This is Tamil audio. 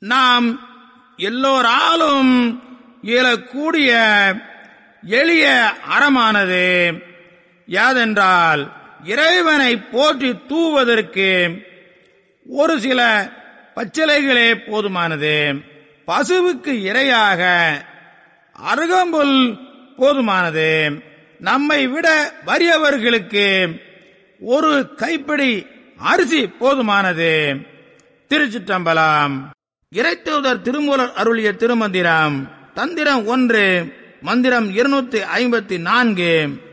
நாம் எல்லோராலும் இயலக்கூடிய எளிய அறமானது யாதென்றால் இறைவனை போற்றி தூவதற்கு ஒரு சில பச்சிலைகளே போதுமானது பசுவுக்கு இரையாக அருகம்புல் போதுமானது நம்மை விட வறியவர்களுக்கு ஒரு கைப்பிடி அரிசி போதுமானது திருச்சிற்றம்பலம் இறைத்தூதர் திருமூலர் அருளிய திருமந்திரம் தந்திரம் ஒன்று மந்திரம் இருநூத்தி ஐம்பத்தி நான்கு